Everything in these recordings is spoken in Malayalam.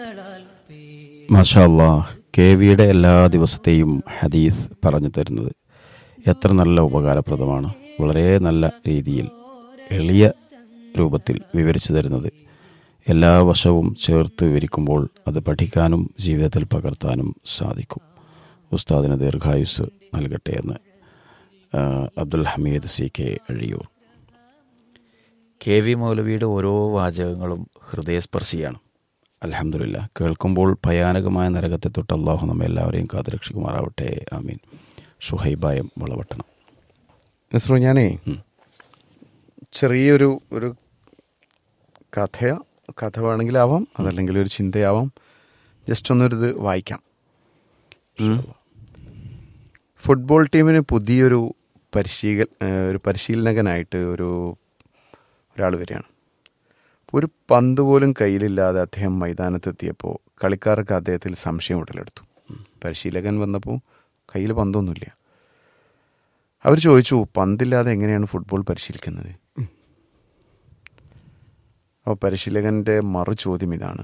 മാഷാല്ലാ കെ വിയുടെ എല്ലാ ദിവസത്തെയും ഹദീസ് പറഞ്ഞു തരുന്നത് എത്ര നല്ല ഉപകാരപ്രദമാണ് വളരെ നല്ല രീതിയിൽ എളിയ രൂപത്തിൽ വിവരിച്ചു തരുന്നത് എല്ലാ വശവും ചേർത്ത് വിവരിക്കുമ്പോൾ അത് പഠിക്കാനും ജീവിതത്തിൽ പകർത്താനും സാധിക്കും ഉസ്താദിന് ദീർഘായുസ് നൽകട്ടെ എന്ന് ആ, Abdul Hameed C K Azhiyur K V മൗലവിയുടെ ഓരോ വാചകങ്ങളും ഹൃദയസ്പർശിയാണ് അലഹമില്ല കേൾക്കുമ്പോൾ ഭയാനകമായ നരകത്തെ തൊട്ട് അള്ളാഹു നമ്മെ എല്ലാവരെയും കാത്തുരക്ഷിക്കുമാറാവട്ടെ ആമീൻ ഷുഹൈബായം വളവട്ടണം നസ്രു ഞാനേ ചെറിയൊരു ഒരു കഥ കഥ വേണമെങ്കിലാവാം അതല്ലെങ്കിൽ ഒരു ചിന്തയാവാം ജസ്റ്റ് ഒന്നൊരു ഇത് വായിക്കാം ഉം. ഫുട്ബോൾ ടീമിന് പുതിയൊരു പരിശീല ഏഹ് ഒരു പരിശീലകനായിട്ട് ഒരു ഒരാൾ വരികയാണ് ഒരു പന്ത് പോലും കയ്യിലില്ലാതെ അദ്ദേഹം മൈതാനത്തെത്തിയപ്പോൾ കളിക്കാർക്ക് അദ്ദേഹത്തിൽ സംശയം ഉടലെടുത്തു പരിശീലകൻ വന്നപ്പോൾ കയ്യിൽ പന്തൊന്നുമില്ല അവർ ചോദിച്ചു പന്തില്ലാതെ എങ്ങനെയാണ് ഫുട്ബോൾ പരിശീലിക്കുന്നത് അപ്പോൾ പരിശീലകൻ്റെ മറു ചോദ്യം ഇതാണ്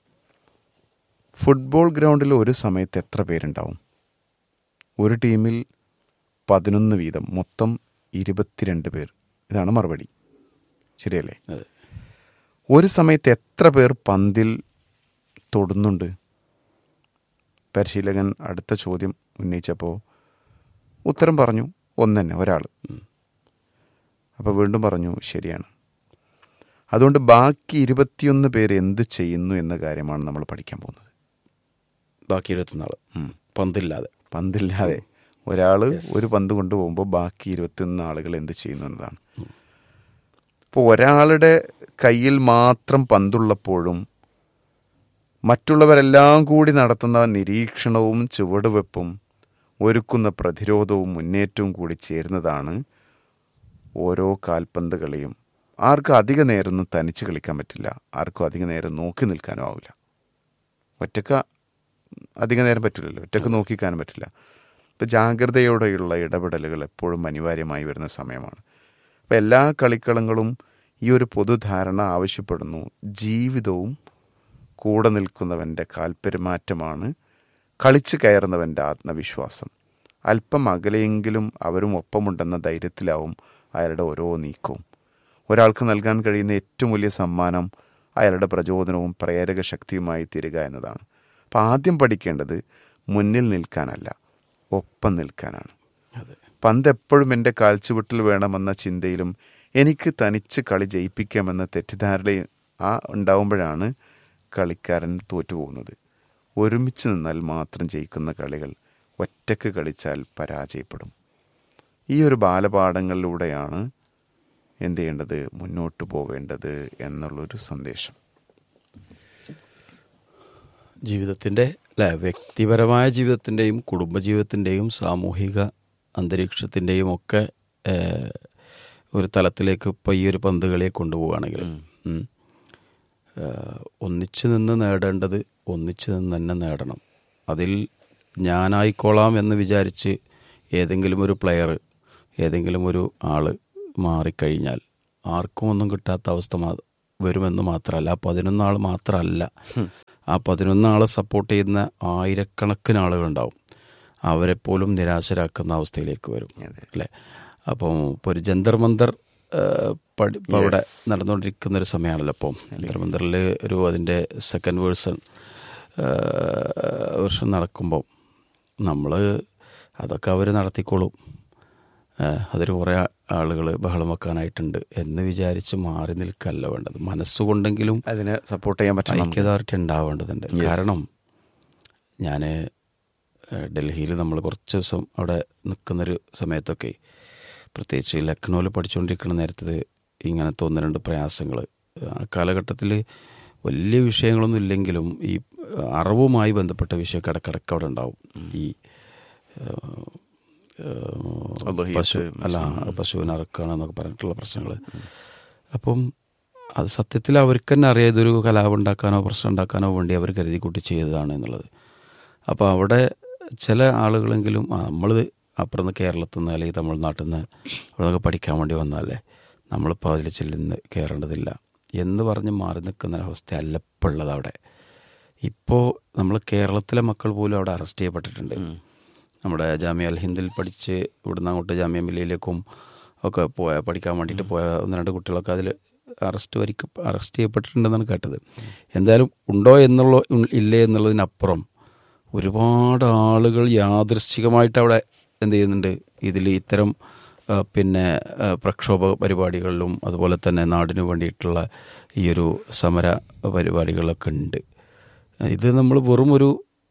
ഫുട്ബോൾ ഗ്രൗണ്ടിൽ ഒരു സമയത്ത് എത്ര പേരുണ്ടാവും ഒരു ടീമിൽ പതിനൊന്ന് വീതം മൊത്തം ഇരുപത്തിരണ്ട് പേർ ഇതാണ് മറുപടി ശരിയല്ലേ അതെ ഒരു സമയത്ത് എത്ര പേർ പന്തിൽ തൊടുന്നുണ്ട് പരിശീലകൻ അടുത്ത ചോദ്യം ഉന്നയിച്ചപ്പോൾ ഉത്തരം പറഞ്ഞു ഒന്ന് തന്നെ ഒരാൾ അപ്പോൾ വീണ്ടും പറഞ്ഞു ശരിയാണ് അതുകൊണ്ട് ബാക്കി ഇരുപത്തിയൊന്ന് പേര് എന്ത് ചെയ്യുന്നു എന്ന കാര്യമാണ് നമ്മൾ പഠിക്കാൻ പോകുന്നത് ബാക്കി ഇരുപത്തിനാള് ഉം. പന്തില്ലാതെ പന്തില്ലാതെ ഒരാൾ ഒരു പന്ത് കൊണ്ടുപോകുമ്പോൾ ബാക്കി ഇരുപത്തിയൊന്ന് ആളുകൾ എന്ത് ചെയ്യുന്നു എന്നതാണ് ഇപ്പോൾ ഒരാളുടെ കയ്യിൽ മാത്രം പന്തുള്ളപ്പോഴും മറ്റുള്ളവരെല്ലാം കൂടി നടത്തുന്ന നിരീക്ഷണവും ചുവടുവെപ്പും ഒരുക്കുന്ന പ്രതിരോധവും മുന്നേറ്റവും കൂടി ചേരുന്നതാണ് ഓരോ കാൽപന്ത് കളിയും ആർക്കും അധിക നേരം ഒന്നും തനിച്ച് കളിക്കാൻ പറ്റില്ല ആർക്കും അധിക നേരം നോക്കി നിൽക്കാനും ആവില്ല ഒറ്റക്ക അധിക നേരം പറ്റില്ലല്ലോ ഒറ്റക്ക് നോക്കിക്കാനും പറ്റില്ല ഇപ്പം ജാഗ്രതയോടെയുള്ള ഇടപെടലുകൾ എപ്പോഴും അനിവാര്യമായി വരുന്ന സമയമാണ് അപ്പം എല്ലാ കളിക്കളങ്ങളും ഈ ഒരു പൊതുധാരണ ആവശ്യപ്പെടുന്നു ജീവിതവും കൂടെ നിൽക്കുന്നവൻ്റെ കാൽപ്പെരുമാറ്റമാണ് കളിച്ച് കയറുന്നവൻ്റെ ആത്മവിശ്വാസം അല്പം അകലെയെങ്കിലും അവരും ഒപ്പമുണ്ടെന്ന ധൈര്യത്തിലാവും അയാളുടെ ഓരോ നീക്കവും ഒരാൾക്ക് നൽകാൻ കഴിയുന്ന ഏറ്റവും വലിയ സമ്മാനം അയാളുടെ പ്രചോദനവും പ്രേരക ശക്തിയുമായി തീരുക എന്നതാണ് അപ്പം ആദ്യം പഠിക്കേണ്ടത് മുന്നിൽ നിൽക്കാനല്ല ഒപ്പം നിൽക്കാനാണ് അതെ പന്ത് എപ്പോഴും എൻ്റെ കാൽച്ചുവട്ടിൽ വേണമെന്ന ചിന്തയിലും എനിക്ക് തനിച്ച് കളി ജയിപ്പിക്കാമെന്ന തെറ്റിദ്ധാരണ ആ ഉണ്ടാവുമ്പോഴാണ് കളിക്കാരൻ തോറ്റുപോകുന്നത് ഒരുമിച്ച് നിന്നാൽ മാത്രം ജയിക്കുന്ന കളികൾ ഒറ്റക്ക് കളിച്ചാൽ പരാജയപ്പെടും ഈ ഒരു ബാലപാഠങ്ങളിലൂടെയാണ് എന്ത് ചെയ്യേണ്ടത് മുന്നോട്ട് പോവേണ്ടത് എന്നുള്ളൊരു സന്ദേശം ജീവിതത്തിൻ്റെ അല്ലെ വ്യക്തിപരമായ ജീവിതത്തിൻ്റെയും കുടുംബജീവിതത്തിൻ്റെയും സാമൂഹിക അന്തരീക്ഷത്തിൻ്റെയും ഒക്കെ ഏഹ്, ഒരു തലത്തിലേക്ക് ഇപ്പോൾ ഈ ഒരു പന്ത് കളിയെ കൊണ്ടുപോവുകയാണെങ്കിൽ ഉം, ഏഹ്, ഒന്നിച്ച് നിന്ന് നേടേണ്ടത് ഒന്നിച്ച് നിന്ന് തന്നെ നേടണം അതിൽ ഞാനായിക്കോളാം എന്ന് വിചാരിച്ച് ഏതെങ്കിലും ഒരു പ്ലെയർ ഏതെങ്കിലും ഒരു ആള് മാറിക്കഴിഞ്ഞാൽ ആർക്കും ഒന്നും കിട്ടാത്ത അവസ്ഥ മാ- വരുമെന്ന് മാത്രമല്ല ആ പതിനൊന്ന് ആൾ മാത്രമല്ല ആ പതിനൊന്ന് ആളെ സപ്പോർട്ട് ചെയ്യുന്ന ആയിരക്കണക്കിന് ആളുകളുണ്ടാവും അവരെപ്പോലും നിരാശരാക്കുന്ന അവസ്ഥയിലേക്ക് വരും അല്ലേ അപ്പം ഇപ്പോൾ ഒരു ജന്തർ മന്ദർ ഏഹ്, പഠി ഇപ്പോൾ അവിടെ നടന്നുകൊണ്ടിരിക്കുന്ന ഒരു സമയമാണല്ലോ അപ്പം ജന്തർ മന്ദറിൽ ഒരു അതിൻ്റെ സെക്കൻഡ് വേഴ്സൺ വേർഷൻ നടക്കുമ്പോൾ നമ്മൾ അതൊക്കെ അവർ നടത്തിക്കോളും ഏഹ്, അതിൽ കുറേ ആളുകൾ ബഹളം വെക്കാനായിട്ടുണ്ട് എന്ന് വിചാരിച്ച് മാറി നിൽക്കല്ല വേണ്ടത് മനസ്സുകൊണ്ടെങ്കിലും അതിനെ സപ്പോർട്ട് ചെയ്യാൻ പറ്റണം ഐക്യദാർഢ്യം ഉണ്ടാവേണ്ടതുണ്ട് കാരണം ഞാൻ ഡൽഹിയിൽ നമ്മൾ കുറച്ച് ദിവസം അവിടെ നിൽക്കുന്നൊരു സമയത്തൊക്കെ പ്രത്യേകിച്ച് ലക്നൗവിൽ പഠിച്ചുകൊണ്ടിരിക്കുന്ന നേരത്ത് ഇങ്ങനത്തെ ഒന്ന് രണ്ട് പ്രയാസങ്ങൾ ആ കാലഘട്ടത്തിൽ വലിയ വിഷയങ്ങളൊന്നും ഇല്ലെങ്കിലും ഈ അറിവുമായി ബന്ധപ്പെട്ട വിഷയമൊക്കെ ഇടക്കിടക്ക് അവിടെ ഉണ്ടാവും ഈ ഏഹ്, ഏഹ്, അദ്വഹിയത്ത് പശു അല്ല പശുവിനെ അറക്കണം എന്നൊക്കെ പറഞ്ഞിട്ടുള്ള പ്രശ്നങ്ങൾ അപ്പം അത് സത്യത്തിൽ അവർക്ക് തന്നെ അറിയാം ഇതൊരു കലാപം ഉണ്ടാക്കാനോ പ്രശ്നം ഉണ്ടാക്കാനോ വേണ്ടി അവർ കരുതി കൂട്ടി ചെയ്തതാണ് എന്നുള്ളത് അപ്പോൾ അവിടെ ചില ആളുകളെങ്കിലും ആ നമ്മളിത് അപ്പുറത്ത് നിന്ന് കേരളത്തിൽ നിന്ന് അല്ലെങ്കിൽ തമിഴ്നാട്ടിൽ നിന്ന് അവിടെ നിന്നൊക്കെ പഠിക്കാൻ വേണ്ടി വന്നാലേ നമ്മളിപ്പോൾ അതിൽ ചെല്ലുന്ന കയറേണ്ടതില്ല എന്ന് പറഞ്ഞ് മാറി നിൽക്കുന്ന ഒരവസ്ഥ അല്ല ഇപ്പോൾ ഉള്ളത് അവിടെ ഇപ്പോൾ നമ്മൾ കേരളത്തിലെ മക്കൾ പോലും അവിടെ അറസ്റ്റ് ചെയ്യപ്പെട്ടിട്ടുണ്ട് നമ്മുടെ ജാമ്യ അൽ ഹിന്ദിൽ പഠിച്ച് ഇവിടുന്ന് അങ്ങോട്ട് ജാമ്യ മില്ലയിലേക്കും ഒക്കെ പോയ പഠിക്കാൻ വേണ്ടിയിട്ട് പോയ ഒന്ന് രണ്ട് കുട്ടികളൊക്കെ അതിൽ അറസ്റ്റ് വരിക്ക അറസ്റ്റ് ചെയ്യപ്പെട്ടിട്ടുണ്ടെന്നാണ് കേട്ടത് എന്തായാലും ഉണ്ടോ എന്നുള്ള ഉൾ- ഇല്ലേ എന്നുള്ളതിനപ്പുറം ഒരുപാട് ആളുകൾ യാദൃശ്ചികമായിട്ട് അവിടെ എന്ത് ചെയ്യുന്നുണ്ട് ഇതിൽ ഇത്തരം ആ, പിന്നെ ആ, പ്രക്ഷോഭ പരിപാടികളിലും അതുപോലെ തന്നെ നാടിന് വേണ്ടിയിട്ടുള്ള ഈ ഒരു സമര പരിപാടികളൊക്കെ ഉണ്ട് ഇത് നമ്മൾ വെറും ഒരു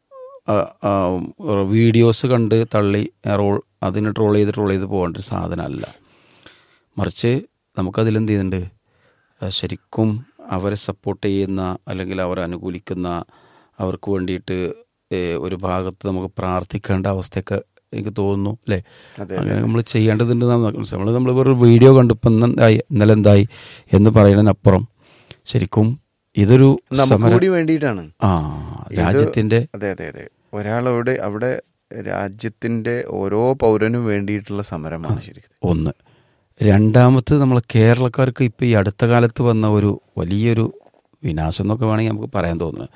ആ, ആ, വീഡിയോസ് കണ്ട് തള്ളി റോൾ അതിന് ട്രോൾ ചെയ്ത് ട്രോൾ ചെയ്ത് പോകേണ്ട ഒരു സാധനമല്ല മറിച്ച് നമുക്കതിലെന്ത് ചെയ്യുന്നുണ്ട് ആ, ശരിക്കും അവരെ സപ്പോർട്ട് ചെയ്യുന്ന അല്ലെങ്കിൽ അവരെ അനുകൂലിക്കുന്ന അവർക്ക് വേണ്ടിയിട്ട് ഏ, ഒരു ഭാഗത്ത് നമുക്ക് പ്രാർത്ഥിക്കേണ്ട അവസ്ഥയൊക്കെ എനിക്ക് തോന്നുന്നു അല്ലേ അങ്ങനെ നമ്മൾ ചെയ്യേണ്ടതുണ്ട് നമ്മൾ നമ്മൾ വെറും വീഡിയോ കണ്ടു ഇപ്പം ഇന്ന് എന്തായി ഇന്നലെ എന്തായി എന്ന് പറയുന്നതിനപ്പുറം ശരിക്കും ഇതൊരു നമുക്ക് സമര കൂടി വേണ്ടിയിട്ടാണ് ആ രാജ്യത്തിന്റെ അതെ അതെ അതെ ഒരാളവിടെ അവിടെ രാജ്യത്തിന്റെ ഓരോ പൗരനും വേണ്ടിയിട്ടുള്ള സമരമാണ് ശരിക്കും ഒന്ന് രണ്ടാമത് നമ്മൾ കേരളക്കാർക്ക് ഇപ്പോൾ ഈ അടുത്ത കാലത്ത് വന്ന ഒരു വലിയൊരു വിനാശം എന്നൊക്കെ വേണമെങ്കിൽ നമുക്ക് പറയാൻ തോന്നുന്നത്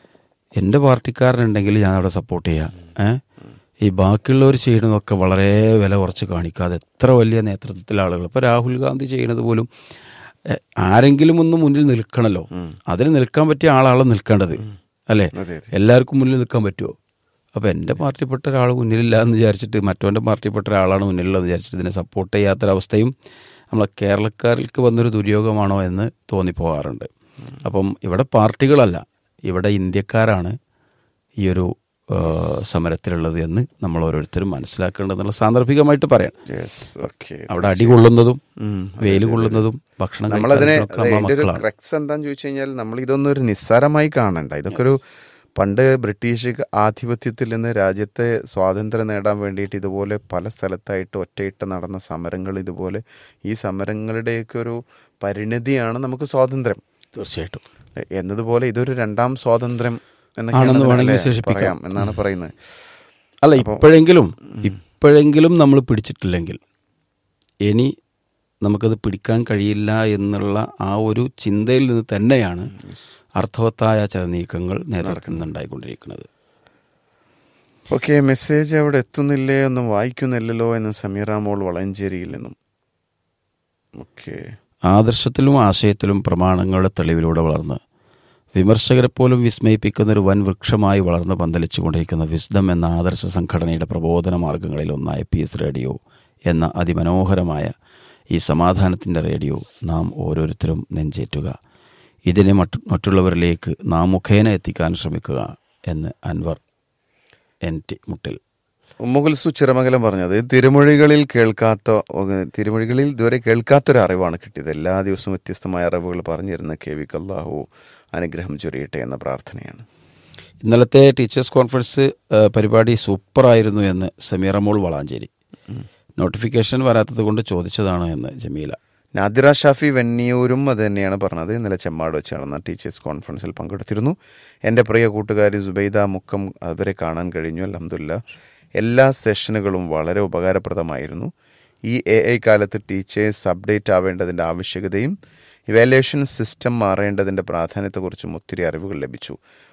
എൻ്റെ പാർട്ടിക്കാരനുണ്ടെങ്കിൽ ഞാൻ അവിടെ സപ്പോർട്ട് ചെയ്യാം ഏ ഈ ബാക്കിയുള്ളവർ ചെയ്യുന്നതൊക്കെ വളരെ വില കുറച്ച് കാണിക്കാതെ എത്ര വലിയ നേതൃത്വത്തിലെ ആളുകൾ ഇപ്പോൾ രാഹുൽ ഗാന്ധി ചെയ്യുന്നത് പോലും എ, ആരെങ്കിലും ഒന്ന് മുന്നിൽ നിൽക്കണമല്ലോ അതിന് നിൽക്കാൻ പറ്റിയ ആളാണ് നിൽക്കേണ്ടത് അല്ലേ അതെ അതെ എല്ലാവർക്കും മുന്നിൽ നിൽക്കാൻ പറ്റുമോ അപ്പോൾ എൻ്റെ പാർട്ടിപ്പെട്ട ഒരാൾ മുന്നിലില്ല എന്ന് വിചാരിച്ചിട്ട് മറ്റവൻ്റെ പാർട്ടിപ്പെട്ട ഒരാളാണ് മുന്നിലുള്ളതെന്ന് വിചാരിച്ചിട്ട് ഇതിനെ സപ്പോർട്ട് ചെയ്യാത്തൊരവസ്ഥയും നമ്മളെ കേരളക്കാർക്ക് വന്നൊരു ദുര്യോഗമാണോ എന്ന് തോന്നിപ്പോകാറുണ്ട് അപ്പം ഇവിടെ പാർട്ടികളല്ല ഇവിടെ ഇന്ത്യക്കാരാണ് ഈ ഒരു ആ, സമരത്തിലുള്ളത് എന്ന് നമ്മൾ ഓരോരുത്തരും മനസ്സിലാക്കേണ്ടതെന്നുള്ള സാന്ദർഭികമായിട്ട് പറയണം യെസ് ഓക്കെ അവിടെ അടി കൊള്ളുന്നതും ഉം. വെയിൽ കൊള്ളുന്നതും ഭക്ഷണം നമ്മളതിനെ കഴിക്കാതിരിക്കുന്നതൊക്കെ നമ്മളെ അതിന്റെ ഒരു മക്കളാണ് ക്രക്സ് എന്താന്ന് ചോദിച്ചു കഴിഞ്ഞാൽ നമ്മൾ ഇതൊന്നും ഒരു നിസ്സാരമായി കാണണ്ട ഇതൊക്കെ ഒരു പണ്ട് ബ്രിട്ടീഷ് ആധിപത്യത്തിൽ നിന്ന് രാജ്യത്തെ സ്വാതന്ത്ര്യം നേടാൻ വേണ്ടിയിട്ട് ഇതുപോലെ പല സ്ഥലത്തായിട്ട് ഒറ്റയിട്ട് നടന്ന സമരങ്ങൾ ഇതുപോലെ ഈ സമരങ്ങളുടെയൊക്കെ ഒരു പരിണതിയാണ് നമുക്ക് സ്വാതന്ത്ര്യം തീർച്ചയായിട്ടും എന്നതുപോലെ ഇതൊരു രണ്ടാം സ്വാതന്ത്ര്യം എന്നൊക്കെയാണ് ആണെന്ന് അതിനെ വേണമെങ്കിൽ അല്ലേ വിശേഷിപ്പിക്കാം. പറയാം എന്നാണ് പറയുന്നത് അല്ല ഇപ്പോഴെങ്കിലും ഇപ്പോഴെങ്കിലും നമ്മൾ പിടിച്ചിട്ടില്ലെങ്കിൽ ഇനി നമുക്കത് പിടിക്കാൻ കഴിയില്ല എന്നുള്ള ആ ഒരു ചിന്തയിൽ നിന്ന് തന്നെയാണ് അർത്ഥവത്തായ ചില നീക്കങ്ങൾ നേതൃത്വത്തിൽ നിന്നുണ്ടായിക്കൊണ്ടിരിക്കുന്നത് ഓക്കെ മെസ്സേജ് അവിടെ എത്തുന്നില്ലേ ഒന്നും വായിക്കുന്നില്ലല്ലോ എന്ന് സമീറ മോൾ വളഞ്ചേരിയിൽ നിന്നും ഓക്കെ ആദർശത്തിലും ആശയത്തിലും പ്രമാണങ്ങളുടെ തെളിവിലൂടെ വളർന്ന് വിമർശകരെ പോലും വിസ്മയിപ്പിക്കുന്ന ഒരു വൻ വൃക്ഷമായി വളർന്ന് പന്തലിച്ചു കൊണ്ടിരിക്കുന്ന വിസ്ഡം എന്ന ആദർശ സംഘടനയുടെ പ്രബോധന മാർഗങ്ങളിൽ ഒന്നായ പീസ് റേഡിയോ എന്ന അതിമനോഹരമായ ഈ സമാധാനത്തിൻ്റെ റേഡിയോ നാം ഓരോരുത്തരും നെഞ്ചേറ്റുക ഇതിനെ മറ്റു മറ്റുള്ളവരിലേക്ക് നാം മുഖേന എത്തിക്കാൻ ശ്രമിക്കുക എന്ന് അൻവർ എൻ ടി മുട്ടിൽ ഉമ്മുകുൽസു ചിറമംഗലം പറഞ്ഞത് തിരുമൊഴികളിൽ കേൾക്കാത്ത തിരുമൊഴികളിൽ ഇതുവരെ കേൾക്കാത്തൊരു അറിവാണ് കിട്ടിയത് എല്ലാ ദിവസവും വ്യത്യസ്തമായ അറിവുകൾ പറഞ്ഞിരുന്ന കെ വി കല്ലാഹു അനുഗ്രഹം ചൊരിയട്ടെ എന്ന പ്രാർത്ഥനയാണ് ഇന്നലത്തെ ടീച്ചേഴ്സ് കോൺഫറൻസ് ആ, പരിപാടി സൂപ്പറായിരുന്നു എന്ന് സമീറ മോൾ വളാഞ്ചേരി നോട്ടിഫിക്കേഷൻ വരാത്തത് കൊണ്ട് ചോദിച്ചതാണ് എന്ന് ജമീല നാദിറ ഷാഫി വെന്നിയൂരും അത് തന്നെയാണ് പറഞ്ഞത് ഇന്നലെ ചെമ്മാട് വെച്ച് നടന്ന ടീച്ചേഴ്സ് കോൺഫറൻസിൽ പങ്കെടുത്തിരുന്നു എൻ്റെ പ്രിയ കൂട്ടുകാരി സുബൈദ മുക്കം അവരെ കാണാൻ കഴിഞ്ഞു അലഹമില്ല എല്ലാ സെഷനുകളും വളരെ ഉപകാരപ്രദമായിരുന്നു ഈ എ ഐ കാലത്ത് ടീച്ചേഴ്സ് അപ്ഡേറ്റ് ആവേണ്ടതിൻ്റെ ആവശ്യകതയും ഇവാലുവേഷൻ സിസ്റ്റം മാറേണ്ടതിൻ്റെ പ്രാധാന്യത്തെക്കുറിച്ചും ഒത്തിരി അറിവുകൾ ലഭിച്ചു